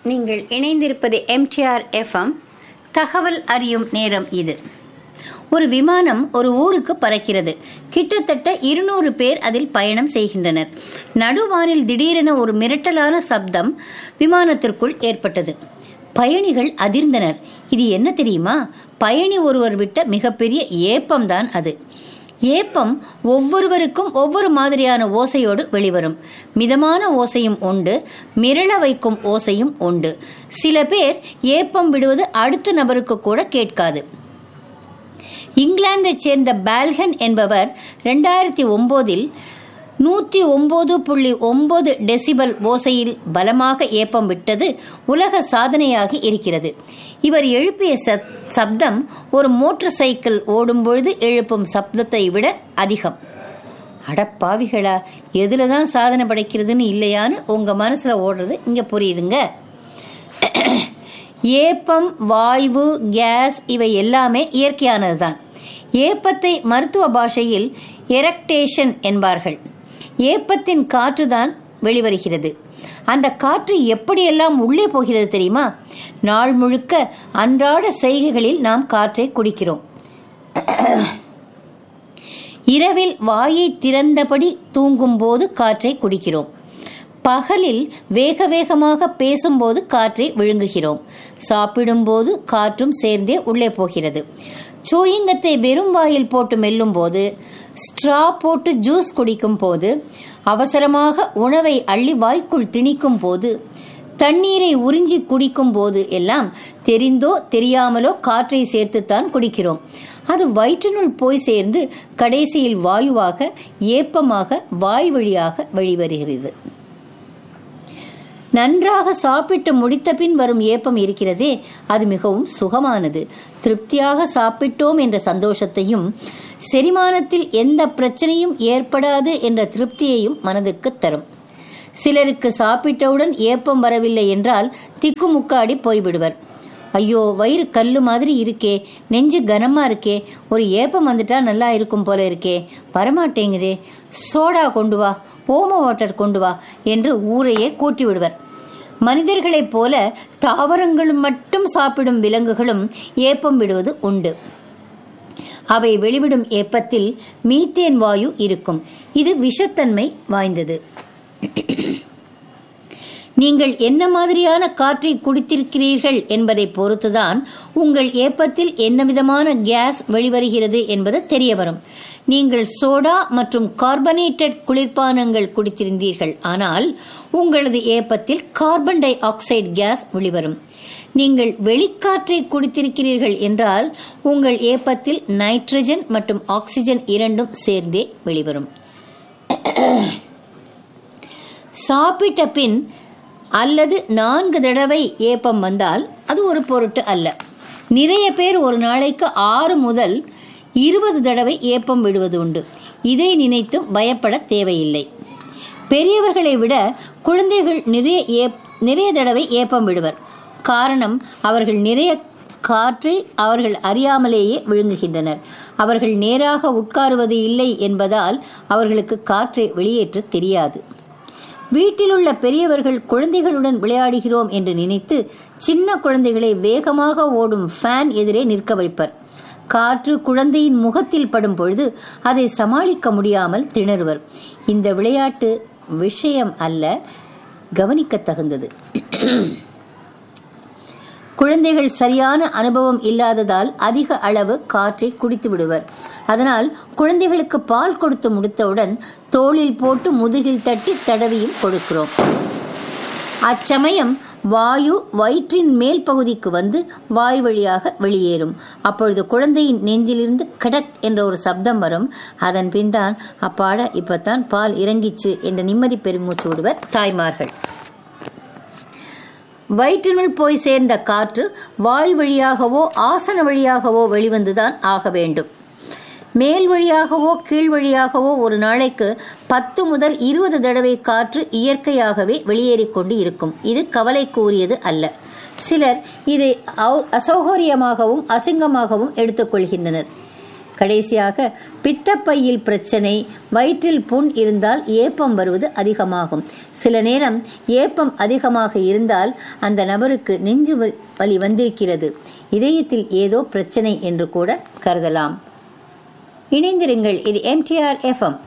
நீங்கள் இணைந்திருப்பது MTR FM தகவல் அறியும் நேரம் இது ஒரு விமானம் ஒரு ஊருக்கு பறக்கிறது கிட்டத்தட்ட இருநூறு பேர் அதில் பயணம் செய்கின்றனர் நடுவானில் திடீரென ஒரு மிரட்டலான சப்தம் விமானத்திற்குள் ஏற்பட்டது பயணிகள் அதிர்ந்தனர் இது என்ன தெரியுமா பயணி ஒருவர் விட்ட மிகப்பெரிய ஏப்பம்தான் அது ஏப்பம் ஒவ்வொருவருக்கும் ஒவ்வொரு மாதிரியான ஓசையோடு வெளிவரும் மிதமான ஓசையும் உண்டு மிரள வைக்கும் ஓசையும் உண்டு சில பேர் ஏப்பம் விடுவது அடுத்த நபருக்கு கூட கேட்காது இங்கிலாந்தைச் சேர்ந்த பால்கன் என்பவர் ரெண்டாயிரத்தி ஒன்பதில் நூத்தி ஒன்பது புள்ளி ஒன்பது டெசிபல் ஓசையில் பலமாக ஏப்பம் விட்டது உலக சாதனையாகி இருக்கிறது இவர் எழுப்பிய சப்தம் ஒரு மோட்டார் சைக்கிள் ஓடும் பொழுது எழுப்பும் சப்தத்தை விட அதிகம் அடப்பாவிகளா எதுல தான் சாதனை படைக்கிறதுன்னு இல்லையான்னு உங்க மனசுல ஓடுறது இங்க புரியுதுங்க ஏப்பம் வாயு கேஸ் இவை எல்லாமே இயற்கையானதுதான் ஏப்பத்தை மருத்துவ பாஷையில் எரக்டேஷன் என்பார்கள் ஏப்பத்தின் காற்றுதான் வெளிவருகிறது அந்த காற்று எப்படியெல்லாம் உள்ளே போகிறது தெரியுமா நாள் முழுக்க அன்றாட செய்கைகளில் நாம் காற்றை குடிக்கிறோம் இரவில் வாயை திறந்தபடி தூங்கும் போது காற்றை குடிக்கிறோம் பகலில் வேக வேகமாக பேசும்போது காற்றை விழுங்குகிறோம் சாப்பிடும்போது காற்றும் சேர்ந்தே உள்ளே போகிறது சூயிங்கத்தை வெறும் வாயில் போட்டு மெல்லும் போது ஸ்ட்ரா போட்டு ஜூஸ் குடிக்கும் போது அவசரமாக உணவை அள்ளி வாய்க்குள் திணிக்கும் போது தண்ணீரை உறிஞ்சி குடிக்கும் போது எல்லாம் தெரிந்தோ தெரியாமலோ காற்றை சேர்த்துத்தான் குடிக்கிறோம் அது வயிற்றினுள் போய் சேர்ந்து கடைசியில் வாயுவாக ஏப்பமாக வாய் வழியாக வெளிவருகிறது நன்றாக சாப்பிட்டு முடித்த பின் வரும் ஏப்பம் இருக்கிறதே அது மிகவும் சுகமானது திருப்தியாக சாப்பிட்டோம் என்ற சந்தோஷத்தையும் செரிமானத்தில் எந்த பிரச்சனையும் ஏற்படாது என்ற திருப்தியையும் மனதுக்கு தரும் சிலருக்கு சாப்பிட்டவுடன் ஏப்பம் வரவில்லை என்றால் திக்குமுக்காடி போய்விடுவர் ஐயோ வயிறு கல்லு மாதிரி இருக்கே நெஞ்சு கனமா இருக்கே ஒரு ஏப்பம் வந்துட்டா நல்லா இருக்கும் போல இருக்கே வரமாட்டேங்குதே சோடா கொண்டு வா ஓம வாட்டர் கொண்டு வா என்று ஊரையே கூட்டி விடுவர் மனிதர்களைப் போல தாவரங்களும் மட்டும் சாப்பிடும் விலங்குகளும் ஏப்பம் விடுவது உண்டு அவை வெளிவிடும் ஏப்பத்தில் மீத்தேன் வாயு இருக்கும் இது விஷத்தன்மை வாய்ந்தது நீங்கள் என்ன மாதிரியான காற்றை குடித்திருக்கிறீர்கள் என்பதை பொறுத்துதான் உங்கள் ஏப்பத்தில் என்ன விதமான கேஸ் வெளிவருகிறது என்பது தெரிய வரும் நீங்கள் சோடா மற்றும் கார்பனேட்டட் குளிர்பானங்கள் குடித்திருந்தீர்கள் ஆனால் உங்களது ஏப்பத்தில் கார்பன் டை ஆக்சைடு கேஸ் வெளிவரும் நீங்கள் வெளிக்காற்றை குடித்திருக்கிறீர்கள் என்றால் உங்கள் ஏப்பத்தில் நைட்ரஜன் மற்றும் ஆக்சிஜன் இரண்டும் சேர்ந்தே வெளிவரும் சாப்பிட்ட பின் அல்லது நான்கு தடவை ஏப்பம் வந்தால் அது ஒரு பொருட்டு அல்ல நிறைய பேர் ஒரு நாளைக்கு ஆறு முதல் இருபது தடவை ஏப்பம் விடுவது உண்டு இதை நினைத்தும் பயப்பட தேவையில்லை பெரியவர்களை விட குழந்தைகள் நிறைய நிறைய தடவை ஏப்பம் விடுவர் காரணம் அவர்கள் நிறைய காற்றை அவர்கள் அறியாமலேயே விழுங்குகின்றனர் அவர்கள் நேராக உட்காருவது இல்லை என்பதால் அவர்களுக்கு காற்றை வெளியேற்ற தெரியாது வீட்டிலுள்ள பெரியவர்கள் குழந்தைகளுடன் விளையாடுகிறோம் என்று நினைத்து சின்ன குழந்தைகளை வேகமாக ஓடும் ஃபேன் எதிரே நிற்க வைப்பர் காற்று குழந்தையின் முகத்தில் படும் பொழுது அதை சமாளிக்க முடியாமல் திணறுவர் இந்த விளையாட்டு விஷயம் அல்ல கவனிக்க தகுந்தது குழந்தைகள் சரியான அனுபவம் இல்லாததால் அதிக அளவு காற்றை குடித்து விடுவர் அதனால் குழந்தைகளுக்கு பால் கொடுத்து முடித்தவுடன் தோளில் போட்டு முதுகில் தட்டி தடவியும் கொடுக்கிறோம் அச்சமயம் வாயு வயிற்றின் மேல் பகுதிக்கு வந்து வாய் வழியாக வெளியேறும் அப்பொழுது குழந்தையின் நெஞ்சிலிருந்து கடக் என்ற ஒரு சப்தம் வரும் அதன் பின் தான் அப்பாட இப்பத்தான் பால் இறங்கிச்சு என்ற நிம்மதி பெருமூச்சு விடுவர் தாய்மார்கள் வயிற்றினுள் போய் சேர்ந்த காற்று வாய் வழியாகவோ ஆசன வழியாகவோ வெளிவந்துதான் ஆக வேண்டும் மேல் வழியாகவோ கீழ் வழியாகவோ ஒரு நாளைக்கு பத்து முதல் இருபது தடவை காற்று இயற்கையாகவே வெளியேறிக்கொண்டு இருக்கும் இது கவலைக்குரியது அல்ல சிலர் இதை அசௌகரியமாகவும் அசிங்கமாகவும் எடுத்துக்கொள்கின்றனர் கடைசியாக பித்தப்பையில் பிரச்சனை வயிற்றில் புண் இருந்தால் ஏப்பம் வருவது அதிகமாகும் சில நேரம் ஏப்பம் அதிகமாக இருந்தால் அந்த நபருக்கு நெஞ்சு வலி வந்திருக்கிறது இதயத்தில் ஏதோ பிரச்சனை என்று கூட கருதலாம் இணைந்திருங்கள் இது எம்டிஆர் எஃப்எம்